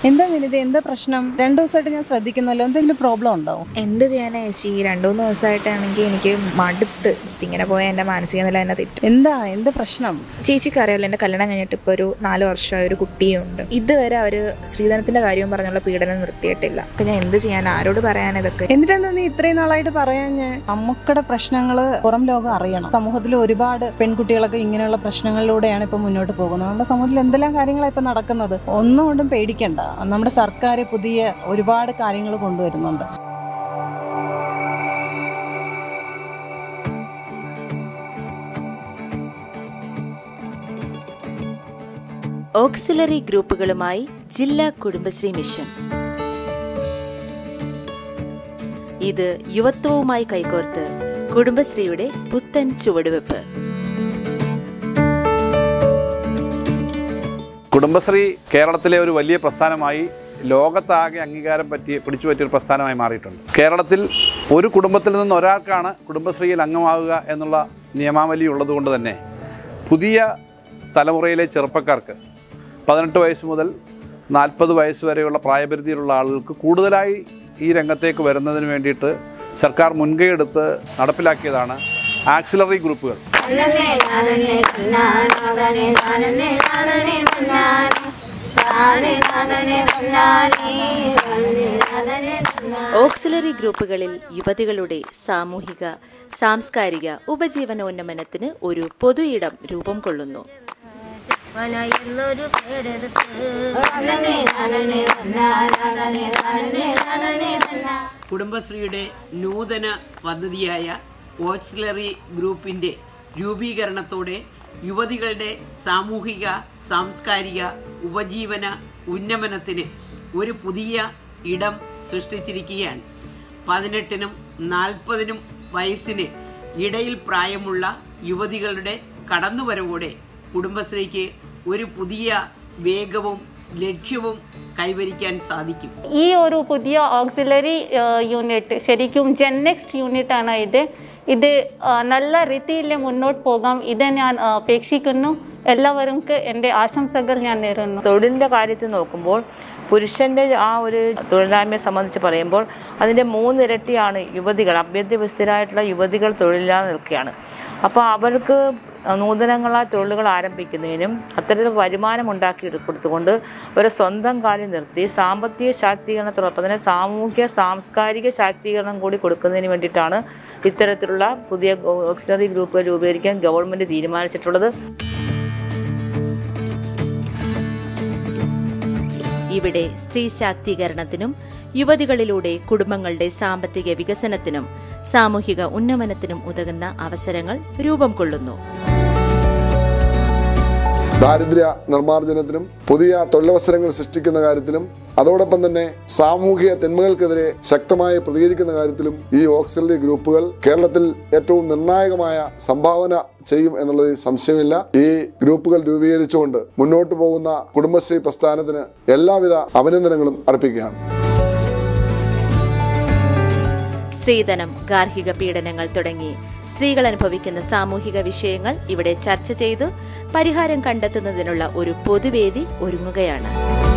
എന്താ വിനിത എന്താ പ്രശ്നം രണ്ടു ദിവസമായിട്ട് ഞാൻ ശ്രദ്ധിക്കുന്നല്ലോ എന്തെങ്കിലും പ്രോബ്ലം ഉണ്ടാവും എന്ത് ചെയ്യാനാ ചേച്ചി ഈ രണ്ടു മൂന്ന് ദിവസമായിട്ടാണെങ്കിൽ എനിക്ക് മടുത്ത് ഇങ്ങനെ പോയാൽ എൻ്റെ മാനസിക നില തന്നെ തെറ്റും എന്താ എന്താ പ്രശ്നം ചേച്ചിക്ക് അറിയാലോ എൻ്റെ കല്യാണം കഴിഞ്ഞിട്ട് ഇപ്പോൾ ഒരു നാല് വർഷമായ ഒരു കുട്ടിയുണ്ട് ഇതുവരെ അവർ സ്ത്രീധനത്തിൻ്റെ കാര്യവും പറഞ്ഞുള്ള പീഡനം നിർത്തിയിട്ടില്ല അപ്പം ഞാൻ എന്ത് ചെയ്യാൻ ആരോട് പറയാൻ ഇതൊക്കെ എന്നിട്ടെന്താ നീ ഇത്രയും നാളായിട്ട് പറയാൻ ഞാൻ നമുക്കുടെ പ്രശ്നങ്ങള് പുറം ലോകം അറിയണം സമൂഹത്തിൽ ഒരുപാട് പെൺകുട്ടികളൊക്കെ ഇങ്ങനെയുള്ള പ്രശ്നങ്ങളിലൂടെയാണ് ഇപ്പൊ മുന്നോട്ട് പോകുന്നത് നമ്മുടെ സമൂഹത്തിൽ എന്തെല്ലാം കാര്യങ്ങളാണ് ഇപ്പൊ നടക്കുന്നത് ഒന്നും കൊണ്ടും പേടിക്കണ്ട നമ്മുടെ സർക്കാർ പുതിയ ഒരുപാട് കാര്യങ്ങൾ കൊണ്ടുവരുന്നുണ്ട് ഓക്സിലറി ഗ്രൂപ്പുകളുമായി ജില്ലാ കുടുംബശ്രീ മിഷൻ ഇത് യുവത്വവുമായി കൈകോർത്ത് കുടുംബശ്രീയുടെ പുത്തൻ ചുവടുവെപ്പ് കുടുംബശ്രീ കേരളത്തിലെ ഒരു വലിയ പ്രസ്ഥാനമായി ലോകത്താകെ അംഗീകാരം പറ്റി പിടിച്ചു പറ്റിയ ഒരു പ്രസ്ഥാനമായി മാറിയിട്ടുണ്ട് കേരളത്തിൽ ഒരു കുടുംബത്തിൽ നിന്ന് ഒരാൾക്കാണ് കുടുംബശ്രീയിൽ അംഗമാവുക എന്നുള്ള നിയമാവലി ഉള്ളതുകൊണ്ട് തന്നെ പുതിയ തലമുറയിലെ ചെറുപ്പക്കാർക്ക് പതിനെട്ട് വയസ്സ് മുതൽ നാൽപ്പത് വയസ്സ് വരെയുള്ള പ്രായപരിധിയിലുള്ള ആളുകൾക്ക് കൂടുതലായി ഈ രംഗത്തേക്ക് വരുന്നതിന് വേണ്ടിയിട്ട് സർക്കാർ മുൻകൈയെടുത്ത് നടപ്പിലാക്കിയതാണ് ആക്സിലറി ഗ്രൂപ്പുകൾ ഓക്സിലറി ഗ്രൂപ്പുകളിൽ യുവതികളുടെ സാമൂഹിക സാംസ്കാരിക ഉപജീവനോന്നമനത്തിന് ഒരു പൊതു ഇടം രൂപം കൊള്ളുന്നു എന്നൊരു പേരെടുത്ത് കുടുംബശ്രീയുടെ നൂതന പദ്ധതിയായ ഓക്സിലറി ഗ്രൂപ്പിന്റെ രൂപീകരണത്തോടെ യുവതികളുടെ സാമൂഹിക സാംസ്കാരിക ഉപജീവന ഉന്നമനത്തിന് ഒരു പുതിയ ഇടം സൃഷ്ടിച്ചിരിക്കുകയാണ് പതിനെട്ടിനും നാൽപ്പതിനും വയസ്സിന് ഇടയിൽ പ്രായമുള്ള യുവതികളുടെ കടന്നുവരവോടെ കുടുംബശ്രീക്ക് ഒരു പുതിയ വേഗവും ലക്ഷ്യവും കൈവരിക്കാൻ സാധിക്കും ഈ ഒരു പുതിയ ഓക്സിലറി യൂണിറ്റ് ശരിക്കും ജെൻനെക്സ്റ്റ് യൂണിറ്റ് ആണ് ഇത് ഇത് ആ, നല്ല രീതിയിൽ മുന്നോട്ട് പോകാം ഇത് ഞാൻ ആ, അപേക്ഷിക്കുന്നു എല്ലാവർക്കും എൻ്റെ ആശംസകൾ ഞാൻ നേരുന്നു തൊഴിലിൻ്റെ കാര്യത്തിൽ നോക്കുമ്പോൾ പുരുഷൻ്റെ ആ ഒരു തൊഴിലില്ലായ്മയെ സംബന്ധിച്ച് പറയുമ്പോൾ അതിൻ്റെ മൂന്നിരട്ടിയാണ് യുവതികൾ അഭ്യർത്ഥ്യവസ്ഥരായിട്ടുള്ള യുവതികൾ തൊഴിലില്ലാതെ നിൽക്കുകയാണ് അപ്പോൾ അവർക്ക് നൂതനങ്ങളായ തൊഴിലുകൾ ആരംഭിക്കുന്നതിനും അത്തരത്തിൽ വരുമാനം ഉണ്ടാക്കി കൊടുത്തുകൊണ്ട് അവരെ സ്വന്തം കാര്യം നിർത്തി സാമ്പത്തിക ശാക്തീകരണത്തോടൊപ്പം തന്നെ സാമൂഹ്യ സാംസ്കാരിക ശാക്തീകരണം കൂടി കൊടുക്കുന്നതിന് വേണ്ടിയിട്ടാണ് ഇത്തരത്തിലുള്ള പുതിയ ഓക്സിലറി ഗ്രൂപ്പുകൾ രൂപീകരിക്കാൻ ഗവൺമെൻറ് തീരുമാനിച്ചിട്ടുള്ളത് ഇവിടെ സ്ത്രീ ശാക്തീകരണത്തിനും യുവതികളിലൂടെ കുടുംബങ്ങളുടെ സാമ്പത്തിക വികസനത്തിനും സാമൂഹിക ഉന്നമനത്തിനും ഉതകുന്ന അവസരങ്ങൾ രൂപം കൊള്ളുന്നു ദാരിദ്ര്യ നിർമ്മാർജ്ജനത്തിനും പുതിയ തൊഴിലവസരങ്ങൾ സൃഷ്ടിക്കുന്ന കാര്യത്തിലും അതോടൊപ്പം തന്നെ സാമൂഹിക തിന്മകൾക്കെതിരെ ശക്തമായി പ്രതികരിക്കുന്ന കാര്യത്തിലും ഈ ഓക്സിലറി ഗ്രൂപ്പുകൾ കേരളത്തിൽ ഏറ്റവും നിർണായകമായ സംഭാവന ചെയ്യും എന്നുള്ളതിൽ സംശയമില്ല ഈ ഗ്രൂപ്പുകൾ രൂപീകരിച്ചുകൊണ്ട് മുന്നോട്ട് പോകുന്ന കുടുംബശ്രീ പ്രസ്ഥാനത്തിന് എല്ലാവിധ അഭിനന്ദനങ്ങളും അർപ്പിക്കുകയാണ് സ്ത്രീധനം ഗാർഹിക പീഡനങ്ങൾ തുടങ്ങി സ്ത്രീകൾ അനുഭവിക്കുന്ന സാമൂഹിക വിഷയങ്ങൾ ഇവിടെ ചർച്ച ചെയ്ത് പരിഹാരം കണ്ടെത്തുന്നതിനുള്ള ഒരു പൊതുവേദി ഒരുങ്ങുകയാണ്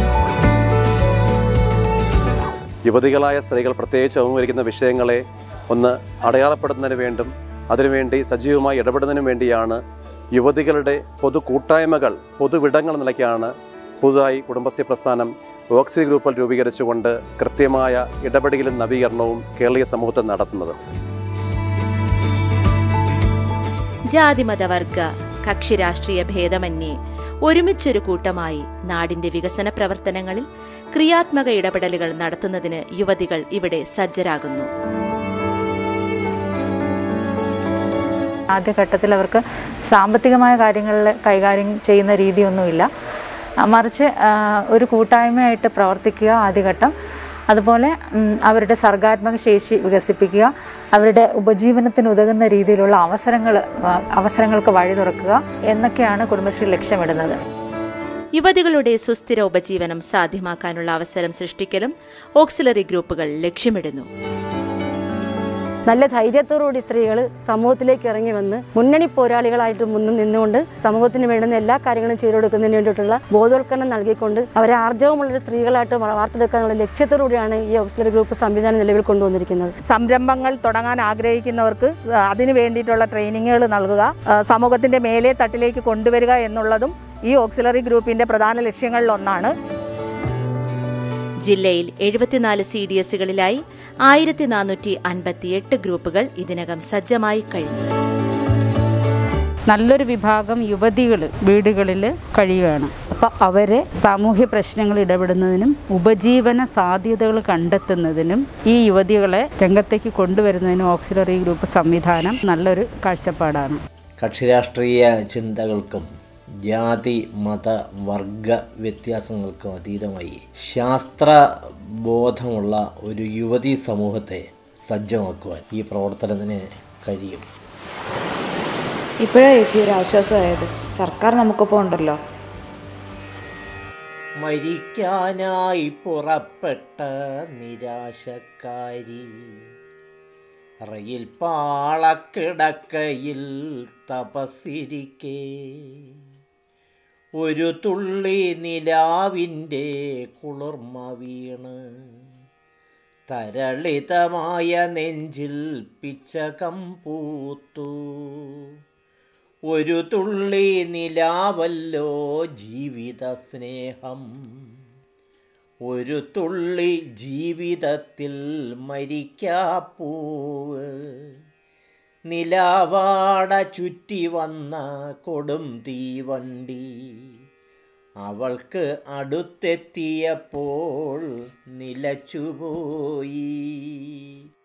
യുവതികളായ സ്ത്രീകൾ പ്രത്യേകിച്ച് അഭിമുഖീകരിക്കുന്ന വിഷയങ്ങളെ ഒന്ന് അടയാളപ്പെടുത്തുന്നതിന് വേണ്ടും അതിനുവേണ്ടി സജീവമായി ഇടപെടുന്നതിനും വേണ്ടിയാണ് യുവതികളുടെ പൊതു കൂട്ടായ്മകൾ പൊതുവിടങ്ങൾ നിലയ്ക്കാണ് പുതുതായി കുടുംബശ്രീ പ്രസ്ഥാനം ഓക്സി ഗ്രൂപ്പുകൾ രൂപീകരിച്ചുകൊണ്ട് കൃത്യമായ ഇടപെടലും നവീകരണവും കേരളീയ സമൂഹത്തിൽ നടത്തുന്നത് ജാതിമതവർഗ കക്ഷി രാഷ്ട്രീയ ഭേദമന്യേ ഒരുമിച്ചൊരു കൂട്ടമായി നാടിന്റെ വികസന പ്രവർത്തനങ്ങളിൽ ക്രിയാത്മക ഇടപെടലുകൾ നടത്തുന്നതിന് യുവതികൾ ഇവിടെ സജ്ജരാകുന്നു ആദ്യഘട്ടത്തിൽ അവർക്ക് സാമ്പത്തികമായ കാര്യങ്ങളിൽ കൈകാര്യം ചെയ്യുന്ന രീതിയൊന്നുമില്ല ആ, മറിച്ച് ആ, ഒരു കൂട്ടായ്മയായിട്ട് പ്രവർത്തിക്കുക ആദ്യഘട്ടം അതുപോലെ ഉം, അവരുടെ സർഗാത്മക ശേഷി വികസിപ്പിക്കുക അവരുടെ ഉപജീവനത്തിന് ഉതകുന്ന രീതിയിലുള്ള അവസരങ്ങൾ അവസരങ്ങൾക്ക് വഴി തുറക്കുക എന്നൊക്കെയാണ് കുടുംബശ്രീ ലക്ഷ്യമിടുന്നത് യുവതികളുടെ സുസ്ഥിര ഉപജീവനം സാധ്യമാക്കാനുള്ള അവസരം സൃഷ്ടിക്കലും ഓക്സിലറി ഗ്രൂപ്പുകൾ ലക്ഷ്യമിടുന്നു നല്ല ധൈര്യത്തോടുകൂടി സ്ത്രീകൾ സമൂഹത്തിലേക്ക് ഇറങ്ങി വന്ന് മുന്നണി പോരാളികളായിട്ട് മുന്നിൽ നിന്നുകൊണ്ട് സമൂഹത്തിന് വേണ്ടുന്ന എല്ലാ കാര്യങ്ങളും ചെയ്തു കൊടുക്കുന്നതിന് വേണ്ടിയിട്ടുള്ള ബോധവൽക്കരണം നൽകിക്കൊണ്ട് അവരെ ആർജവമുള്ള സ്ത്രീകളായിട്ട് വള- വാർത്തെടുക്കാനുള്ള ലക്ഷ്യത്തോടുകൂടിയാണ് ഈ ഓക്സിലറി ഗ്രൂപ്പ് സംവിധാനം നിലവിൽ കൊണ്ടുവന്നിരിക്കുന്നത് സംരംഭങ്ങൾ തുടങ്ങാൻ ആഗ്രഹിക്കുന്നവർക്ക് അതിനു വേണ്ടിയിട്ടുള്ള ട്രെയിനിങ്ങുകൾ നൽകുക ആ, സമൂഹത്തിന്റെ മേലെ തട്ടിലേക്ക് കൊണ്ടുവരിക എന്നുള്ളതും ഈ ഓക്സിലറി ഗ്രൂപ്പിന്റെ പ്രധാന ലക്ഷ്യങ്ങളിൽ ഒന്നാണ് ജില്ലയിൽ എഴുപത്തിനാല് സി ഡി എസുകളിലായി ആയിരത്തി നാനൂറ്റി അൻപത്തിയെട്ട് ഗ്രൂപ്പുകൾ ഇതിനകം സജ്ജമായി കഴിഞ്ഞു നല്ലൊരു വിഭാഗം യുവതികൾ വീടുകളിൽ കഴിയുകയാണ് അപ്പോൾ അവരെ സാമൂഹ്യ പ്രശ്നങ്ങൾ ഇടപെടുന്നതിനും ഉപജീവന സാധ്യതകൾ കണ്ടെത്തുന്നതിനും ഈ യുവതികളെ രംഗത്തേക്ക് കൊണ്ടുവരുന്നതിനും ഓക്സിലറി ഗ്രൂപ്പ് സംവിധാനം നല്ലൊരു കാഴ്ചപ്പാടാണ് കക്ഷിരാഷ്ട്രീയ ചിന്തകൾക്കും ജാതി മത വർഗ വ്യത്യാസങ്ങൾക്കും അതീതമായി ശാസ്ത്ര ബോധമുള്ള ഒരു യുവതീ സമൂഹത്തെ സജ്ജമാക്കുവാൻ ഈ പ്രവർത്തനത്തിന് കഴിയും ഇപ്പോഴാ ചേച്ചി ഒരു ആശ്വാസമായത് സർക്കാർ നമുക്കൊപ്പം ഉണ്ടല്ലോ മരിക്കാനായി പുറപ്പെട്ട നിരാശക്കാരി റയിൽ പാളക്കിടക്കയിൽ തപസ്സിരിക്കേ ഒരു തുള്ളി നിലാവിൻ്റെ കുളിർമ വീണ് തരളിതമായ നെഞ്ചിൽ പിച്ചകം പൂത്തു ഒരു തുള്ളി നിലാവല്ലോ ജീവിത സ്നേഹം ഒരു തുള്ളി ജീവിതത്തിൽ മരിക്കാപ്പൂവ് നിലാവാട ചുറ്റി വന്ന കൊടും തീവണ്ടി അവൾക്ക് അടുത്തെത്തിയപ്പോൾ നിലച്ചുപോയി